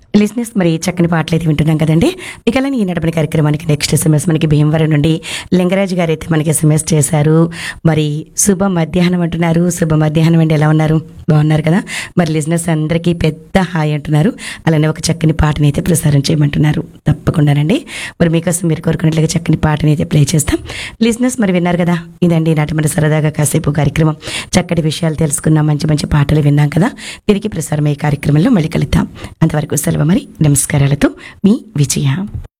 లిజినెస్ మరి చక్కని పాటలు అయితే వింటున్నాం కదండి ఇక అలానే ఈ నడపని కార్యక్రమానికి నెక్స్ట్ ఎస్ఎంఎస్ మనకి భీమవరం నుండి లింగరాజు గారు అయితే మనకి ఎస్ఎంఎస్ చేశారు మరి శుభ మధ్యాహ్నం అంటున్నారు శుభ మధ్యాహ్నం అండి ఎలా ఉన్నారు బాగున్నారు కదా మరి లిజినెస్ అందరికీ పెద్ద హాయ్ అంటున్నారు అలానే ఒక చక్కని పాటని అయితే ప్రసారం చేయమంటున్నారు తప్పకుండానండి మరి మీకోసం మీరు కోరుకున్నట్లుగా చక్కని పాటని అయితే ప్లే చేస్తాం లిజినెస్ మరి విన్నారు కదా ఇదండి నాటి మన సరదాగా కాసేపు కార్యక్రమం చక్కటి విషయాలు తెలుసుకున్నాం మంచి మంచి పాటలు విన్నాం కదా తిరిగి ప్రసారం ఈ కార్యక్రమంలో మళ్ళీ కలుద్దాం అంతవరకు సెలవు మరి నమస్కారాలతో మీ విజయ